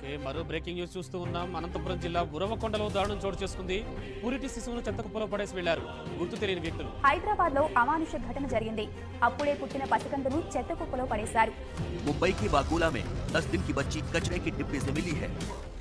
okay మరో breaking news చూస్తూ ఉన్నాం అనంతపురం జిల్లా ఉరవకొండలో దారుణం చోటు చేసుకుంది పూరిటి శిశువును చెత్తకుప్పలో పడేసి వెళ్లారు గుర్తు తెలియని వ్యక్తులు హైదరాబాద్ లో అమానుష ఘటన జరిగింది అప్పుడే పుట్టిన పసికందును చెత్త కుప్పలో పడేశారు मुंबई की बाकुला में 10 दिन की बच्ची कचरे की डिब्बे से मिली है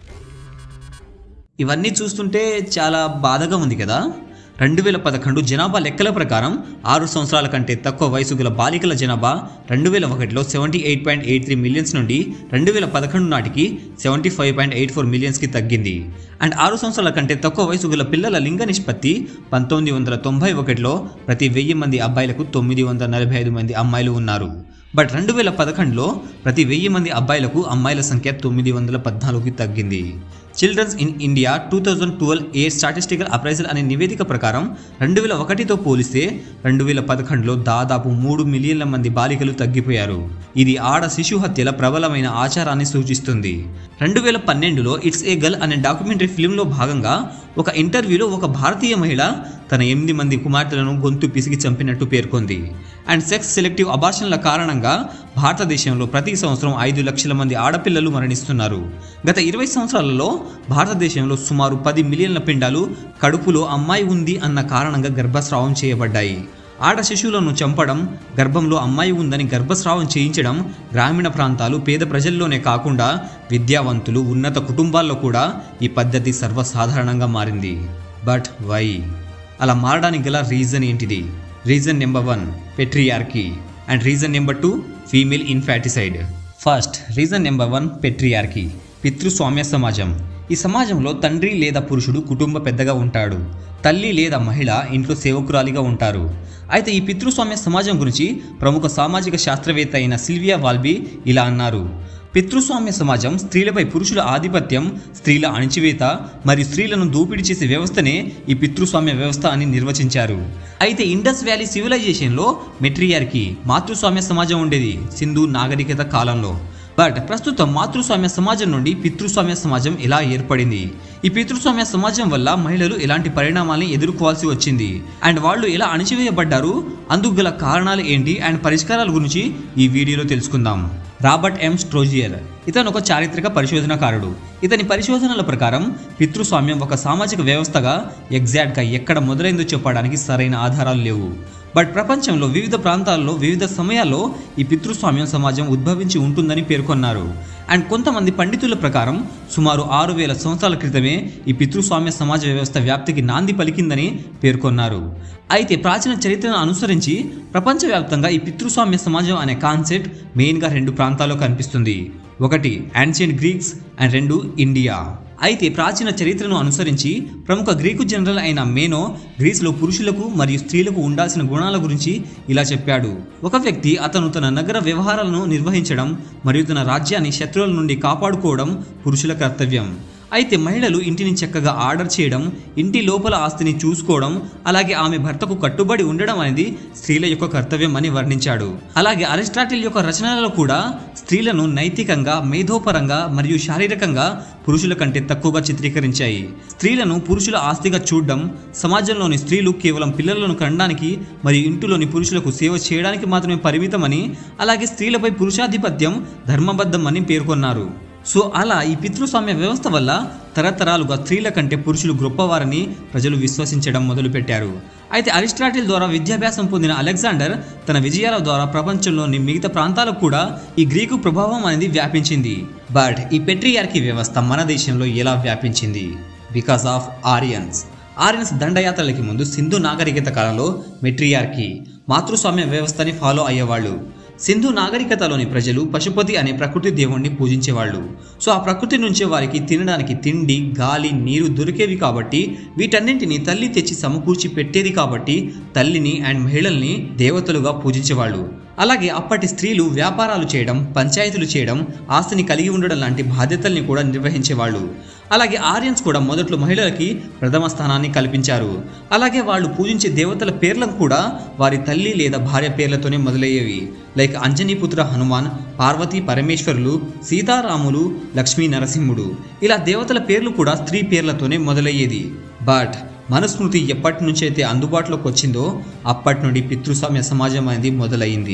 ఇవన్నీ చూస్తుంటే చాలా బాధగా ఉంది కదా రెండు వేల పదకొండు జనాభా లెక్కల ప్రకారం ఆరు సంవత్సరాల కంటే తక్కువ వయసు గల బాలికల జనాభా రెండు వేల ఒకటిలో seventy eight point eight three millions నుండి రెండు వేల పదకొండు నాటికి seventy five point eight four మిలియన్స్కి తగ్గింది అండ్ ఆరు సంవత్సరాల కంటే తక్కువ వయసు గల పిల్లల లింగ నిష్పత్తి పంతొమ్మిది వందల తొంభై ఒకటిలో ప్రతి వెయ్యి మంది అబ్బాయిలకు తొమ్మిది వందల నలభై ఐదు మంది అమ్మాయిలు ఉన్నారు బట్ రెండు వేల పదకొండులో ప్రతి వెయ్యి మంది అబ్బాయిలకు అమ్మాయిల సంఖ్య తొమ్మిది వందల పద్నాలుగుకి తగ్గింది children's in India two thousand twelve a statistical appraisal అనే నివేదిక ప్రకారం రెండు వేల ఒకటితో పోలిస్తే రెండు వేల పదకొండులో దాదాపు మూడు మిలియన్ల మంది బాలికలు తగ్గిపోయారు ఇది ఆడ శిశు హత్యల ప్రబలమైన ఆచారాన్ని సూచిస్తుంది రెండు వేల పన్నెండులో ఇట్స్ ఏ గర్ల్ అనే డాక్యుమెంటరీ ఫిల్మ్లో భాగంగా ఒక ఇంటర్వ్యూలో ఒక భారతీయ మహిళ తన ఎనిమిది మంది కుమార్తెలను గొంతు పిసికి చంపినట్టు పేర్కొంది అండ్ సెక్స్ సెలెక్టివ్ అబార్షన్ల కారణంగా భారతదేశంలో ప్రతి సంవత్సరం ఐదు లక్షల మంది ఆడపిల్లలు మరణిస్తున్నారు గత ఇరవై సంవత్సరాలలో భారతదేశంలో సుమారు పది మిలియన్ల పిండాలు కడుపులో అమ్మాయి ఉంది అన్న కారణంగా గర్భస్రావం చేయబడ్డాయి ఆడ శిశువులను చంపడం గర్భంలో అమ్మాయి ఉందని గర్భస్రావం చేయించడం గ్రామీణ ప్రాంతాలు పేద ప్రజల్లోనే కాకుండా విద్యావంతులు ఉన్నత కుటుంబాల్లో కూడా ఈ పద్ధతి సర్వసాధారణంగా మారింది బట్ వై అలా మారడానికి గల రీజన్ ఏంటిది reason number one patriarchy and reason number two female infanticide first reason number one patriarchy పితృస్వామ్య సమాజం ఈ సమాజంలో తండ్రి లేదా పురుషుడు కుటుంబ పెద్దగా ఉంటాడు తల్లి లేదా మహిళ ఇంట్లో సేవకురాలిగా ఉంటారు అయితే ఈ పితృస్వామ్య సమాజం గురించి ప్రముఖ సామాజిక శాస్త్రవేత్త అయిన సిల్వియా వాల్బీ ఇలా అన్నారు పితృస్వామ్య సమాజం స్త్రీలపై పురుషుల ఆధిపత్యం స్త్రీల అణిచివేత మరియు స్త్రీలను దోపిడీ చేసే వ్యవస్థనే ఈ పితృస్వామ్య వ్యవస్థ అని నిర్వచించారు అయితే ఇండస్ వ్యాలీ సివిలైజేషన్లో మెట్రియార్కి మాతృస్వామ్య సమాజం ఉండేది సింధు నాగరికత కాలంలో బట్ ప్రస్తుతం మాతృస్వామ్య సమాజం నుండి పితృస్వామ్య సమాజం ఎలా ఏర్పడింది ఈ పితృస్వామ్య సమాజం వల్ల మహిళలు ఎలాంటి పరిణామాల్ని ఎదుర్కోవాల్సి వచ్చింది అండ్ వాళ్ళు ఎలా అణచివేయబడ్డారు అందుకు గల కారణాలు ఏంటి అండ్ పరిష్కారాల గురించి ఈ వీడియోలో తెలుసుకుందాం రాబర్ట్ ఎం స్ట్రోజియర్ ఇతను ఒక చారిత్రక పరిశోధనకారుడు ఇతని పరిశోధనల ప్రకారం పితృస్వామ్యం ఒక సామాజిక వ్యవస్థగా ఎగ్జాక్ట్గా ఎక్కడ మొదలైందో చెప్పడానికి సరైన ఆధారాలు లేవు బట్ ప్రపంచంలో వివిధ ప్రాంతాల్లో వివిధ సమయాల్లో ఈ పితృస్వామ్యం సమాజం ఉద్భవించి ఉంటుందని పేర్కొన్నారు అండ్ కొంతమంది పండితుల ప్రకారం సుమారు ఆరు వేల సంవత్సరాల క్రితమే ఈ పితృస్వామ్య సమాజ వ్యవస్థ వ్యాప్తికి నాంది పలికిందని పేర్కొన్నారు అయితే ప్రాచీన చరిత్రను అనుసరించి ప్రపంచవ్యాప్తంగా ఈ పితృస్వామ్య సమాజం అనే కాన్సెప్ట్ మెయిన్గా రెండు ప్రాంతాల్లో కనిపిస్తుంది ఒకటి యాన్షియంట్ గ్రీక్స్ అండ్ రెండు ఇండియా అయితే ప్రాచీన చరిత్రను అనుసరించి ప్రముఖ గ్రీకు జనరల్ అయిన మేనో గ్రీస్లో పురుషులకు మరియు స్త్రీలకు ఉండాల్సిన గుణాల గురించి ఇలా చెప్పాడు ఒక వ్యక్తి అతను తన నగర వ్యవహారాలను నిర్వహించడం మరియు తన రాజ్యాన్ని శత్రువుల నుండి కాపాడుకోవడం పురుషుల కర్తవ్యం అయితే మహిళలు ఇంటిని చక్కగా ఆర్డర్ చేయడం ఇంటి లోపల ఆస్తిని చూసుకోవడం అలాగే ఆమె భర్తకు కట్టుబడి ఉండడం అనేది స్త్రీల యొక్క కర్తవ్యం అని వర్ణించాడు అలాగే అరిస్టాటిల్ యొక్క రచనలలో కూడా స్త్రీలను నైతికంగా మేధోపరంగా మరియు శారీరకంగా పురుషుల కంటే తక్కువగా చిత్రీకరించాయి స్త్రీలను పురుషుల ఆస్తిగా చూడడం సమాజంలోని స్త్రీలు కేవలం పిల్లలను కనడానికి మరియు ఇంటిలోని పురుషులకు సేవ చేయడానికి మాత్రమే పరిమితమని అలాగే స్త్రీలపై పురుషాధిపత్యం ధర్మబద్ధం అని పేర్కొన్నారు సో అలా ఈ పితృస్వామ్య వ్యవస్థ వల్ల తరతరాలుగా స్త్రీల కంటే పురుషులు గొప్పవారని ప్రజలు విశ్వసించడం మొదలుపెట్టారు అయితే అరిస్టాటిల్ ద్వారా విద్యాభ్యాసం పొందిన అలెగ్జాండర్ తన విజయాల ద్వారా ప్రపంచంలోని మిగతా ప్రాంతాలకు కూడా ఈ గ్రీకు ప్రభావం అనేది వ్యాపించింది బట్ ఈ పెట్రియార్కీ వ్యవస్థ మన దేశంలో ఎలా వ్యాపించింది బికాస్ ఆఫ్ ఆరియన్స్ ఆరియన్స్ దండయాత్రలకి ముందు సింధు నాగరికత కాలంలో మెట్రియార్కీ మాతృస్వామ్య వ్యవస్థని ఫాలో అయ్యేవాళ్ళు సింధు నాగరికతలోని ప్రజలు పశుపతి అనే ప్రకృతి దేవుణ్ణి పూజించేవాళ్ళు సో ఆ ప్రకృతి నుంచే వారికి తినడానికి తిండి గాలి నీరు దొరికేవి కాబట్టి వీటన్నింటిని తల్లి తెచ్చి సమకూర్చి పెట్టేది కాబట్టి తల్లిని అండ్ మహిళల్ని దేవతలుగా పూజించేవాళ్ళు అలాగే అప్పటి స్త్రీలు వ్యాపారాలు చేయడం పంచాయతీలు చేయడం ఆస్తిని కలిగి ఉండడం లాంటి బాధ్యతల్ని కూడా నిర్వహించేవాళ్ళు అలాగే ఆర్యన్స్ కూడా మొదట్లో మహిళలకి ప్రథమ స్థానాన్ని కల్పించారు అలాగే వాళ్ళు పూజించే దేవతల పేర్లను కూడా వారి తల్లి లేదా భార్య పేర్లతోనే మొదలయ్యేవి లైక్ అంజనీపుత్ర హనుమాన్ పార్వతీ పరమేశ్వరులు సీతారాములు లక్ష్మీ నరసింహుడు ఇలా దేవతల పేర్లు కూడా స్త్రీ పేర్లతోనే మొదలయ్యేది బట్ మనుస్మృతి ఎప్పటి నుంచి అయితే అందుబాటులోకి వచ్చిందో అప్పటి నుండి పితృస్వామ్య సమాజం అనేది మొదలైంది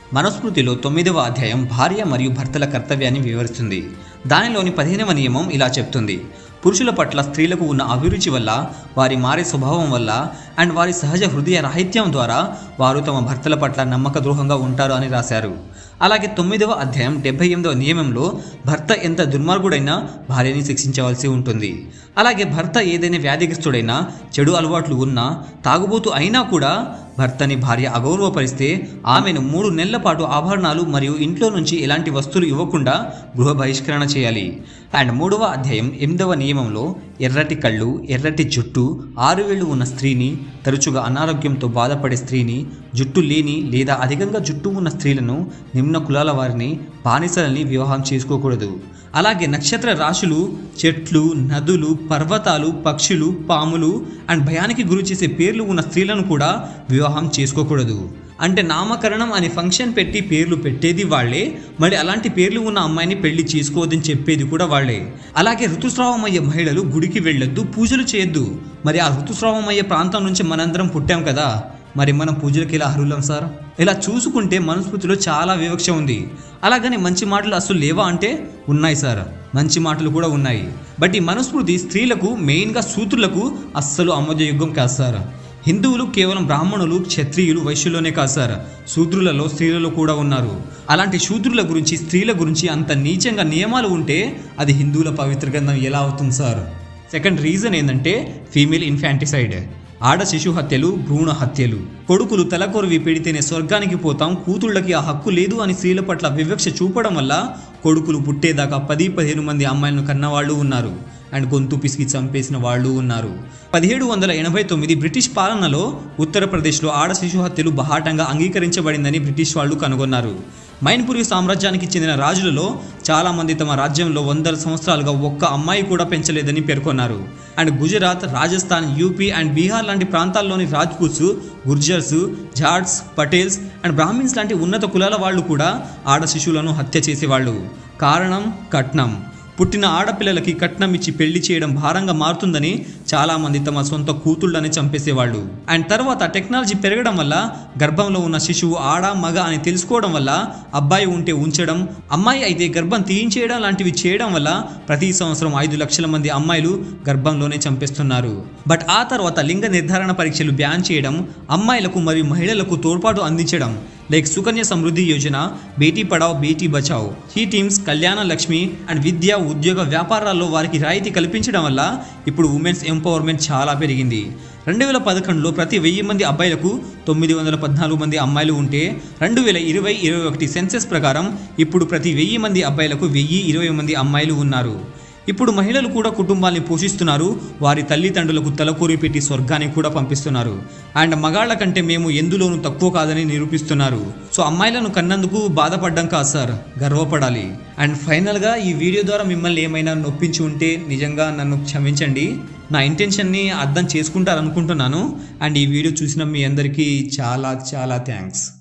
మనుస్మృతిలో తొమ్మిదవ అధ్యాయం భార్య మరియు భర్తల కర్తవ్యాన్ని వివరిస్తుంది దానిలోని పదిహేనవ నియమం ఇలా చెప్తుంది పురుషుల పట్ల స్త్రీలకు ఉన్న అభిరుచి వల్ల వారి మారే స్వభావం వల్ల అండ్ వారి సహజ హృదయ రాహిత్యం ద్వారా వారు తమ భర్తల పట్ల నమ్మక ద్రోహంగా ఉంటారు అని రాశారు అలాగే తొమ్మిదవ అధ్యాయం డెబ్బై ఎనిమిదవ నియమంలో భర్త ఎంత దుర్మార్గుడైనా భార్యని శిక్షించవలసి ఉంటుంది అలాగే భర్త ఏదైనా వ్యాధిగ్రస్తుడైనా చెడు అలవాట్లు ఉన్నా తాగుబోతు అయినా కూడా భర్తని భార్య అగౌరవపరిస్తే ఆమెను మూడు నెలల పాటు ఆభరణాలు మరియు ఇంట్లో నుంచి ఎలాంటి వస్తువులు ఇవ్వకుండా గృహ బహిష్కరణ చేయాలి అండ్ మూడవ అధ్యాయం ఎనిమిదవ నియమంలో ఎర్రటి కళ్ళు ఎర్రటి జుట్టు ఆరు వేళ్ళు ఉన్న స్త్రీని తరచుగా అనారోగ్యంతో బాధపడే స్త్రీని జుట్టు లేని లేదా అధికంగా జుట్టు ఉన్న స్త్రీలను నిమ్న కులాల వారిని బానిసలని వివాహం చేసుకోకూడదు అలాగే నక్షత్ర రాశులు చెట్లు నదులు పర్వతాలు పక్షులు పాములు అండ్ భయానికి గురి చేసే పేర్లు ఉన్న స్త్రీలను కూడా వివాహం చేసుకోకూడదు అంటే నామకరణం అనే ఫంక్షన్ పెట్టి పేర్లు పెట్టేది వాళ్ళే మరి అలాంటి పేర్లు ఉన్న అమ్మాయిని పెళ్లి చేసుకోవద్దని చెప్పేది కూడా వాళ్ళే అలాగే ఋతుస్రావం అయ్యే మహిళలు గుడికి వెళ్ళొద్దు పూజలు చేయొద్దు మరి ఆ ఋతుస్రావం అయ్యే ప్రాంతం నుంచి మనందరం పుట్టాం కదా మరి మనం పూజలకి ఇలా అర్హులం సార్ ఇలా చూసుకుంటే మనుస్మృతిలో చాలా వివక్ష ఉంది అలాగని మంచి మాటలు అసలు లేవా అంటే ఉన్నాయి సార్ మంచి మాటలు కూడా ఉన్నాయి బట్ ఈ మనుస్మృతి స్త్రీలకు మెయిన్గా సూత్రులకు అస్సలు అమోదయోగ్యం కాదు సార్ హిందువులు కేవలం బ్రాహ్మణులు క్షత్రియులు వైశ్యుల్లోనే కాదు సార్ శూద్రులలో స్త్రీలలో కూడా ఉన్నారు అలాంటి శూద్రుల గురించి స్త్రీల గురించి అంత నీచంగా నియమాలు ఉంటే అది హిందువుల పవిత్ర గ్రంథం ఎలా అవుతుంది సార్ సెకండ్ రీజన్ ఏంటంటే ఫీమేల్ ఇన్ఫాంటిసైడ్ ఆడ శిశు హత్యలు భ్రూణ హత్యలు కొడుకులు తలకొరివి పెడితేనే స్వర్గానికి పోతాం కూతుళ్ళకి ఆ హక్కు లేదు అని స్త్రీల పట్ల వివక్ష చూపడం వల్ల కొడుకులు పుట్టేదాకా పది పదిహేను మంది అమ్మాయిలను కన్నవాళ్ళు ఉన్నారు అండ్ గొంతు పిసికి చంపేసిన వాళ్ళు ఉన్నారు పదిహేడు వందల ఎనభై తొమ్మిది బ్రిటిష్ పాలనలో ఉత్తరప్రదేశ్లో ఆడ శిశు హత్యలు బహాటంగా అంగీకరించబడిందని బ్రిటిష్ వాళ్ళు కనుగొన్నారు మైన్పురి సామ్రాజ్యానికి చెందిన రాజులలో చాలామంది తమ రాజ్యంలో వందల సంవత్సరాలుగా ఒక్క అమ్మాయి కూడా పెంచలేదని పేర్కొన్నారు and Gujarat Rajasthan UP and Bihar లాంటి ప్రాంతాల్లోని రాజ్పూట్స్ గుర్జర్స్ జాట్స్ పటేల్స్ అండ్ బ్రాహ్మిన్స్ లాంటి ఉన్నత కులాల వాళ్ళు కూడా ఆడ శిశువులను హత్య చేసేవాళ్ళు కారణం కట్నం పుట్టిన ఆడపిల్లలకి కట్నం ఇచ్చి పెళ్లి చేయడం భారంగా మారుతుందని చాలామంది తమ సొంత కూతుళ్ళని చంపేసేవాళ్ళు అండ్ తర్వాత టెక్నాలజీ పెరగడం వల్ల గర్భంలో ఉన్న శిశువు ఆడ మగ అని తెలుసుకోవడం వల్ల అబ్బాయి ఉంటే ఉంచడం అమ్మాయి అయితే గర్భం తీయించేయడం లాంటివి చేయడం వల్ల ప్రతి సంవత్సరం ఐదు లక్షల మంది అమ్మాయిలు గర్భంలోనే చంపేస్తున్నారు బట్ ఆ తర్వాత లింగ నిర్ధారణ పరీక్షలు బ్యాన్ చేయడం అమ్మాయిలకు మరియు మహిళలకు తోడ్పాటు అందించడం లైక్ సుకన్య సమృద్ధి యోజన బేటీ పడావ్ బేటీ బచావ్ ఈ టీమ్స్ కళ్యాణ లక్ష్మి అండ్ విద్య ఉద్యోగ వ్యాపారాల్లో వారికి రాయితీ కల్పించడం వల్ల ఇప్పుడు ఉమెన్స్ ఎంపవర్మెంట్ చాలా పెరిగింది రెండు వేల పదకొండులో ప్రతి వెయ్యి మంది అబ్బాయిలకు తొమ్మిది వందల పద్నాలుగు మంది అమ్మాయిలు ఉంటే రెండు వేల ఇరవై ఇరవై ఒకటి సెన్సెస్ ప్రకారం ఇప్పుడు ప్రతి వెయ్యి మంది అబ్బాయిలకు వెయ్యి ఇరవై మంది అమ్మాయిలు ఉన్నారు ఇప్పుడు మహిళలు కూడా కుటుంబాన్ని పోషిస్తున్నారు వారి తల్లిదండ్రులకు తలకూరి పెట్టి స్వర్గానికి కూడా పంపిస్తున్నారు అండ్ మగాళ్ళ కంటే మేము ఎందులోనూ తక్కువ కాదని నిరూపిస్తున్నారు సో అమ్మాయిలను కన్నందుకు బాధపడ్డం కాదు సార్ గర్వపడాలి అండ్ ఫైనల్గా ఈ వీడియో ద్వారా మిమ్మల్ని ఏమైనా నొప్పించి ఉంటే నిజంగా నన్ను క్షమించండి నా ఇంటెన్షన్ని అర్థం చేసుకుంటారనుకుంటున్నాను అండ్ ఈ వీడియో చూసిన మీ అందరికీ చాలా చాలా థ్యాంక్స్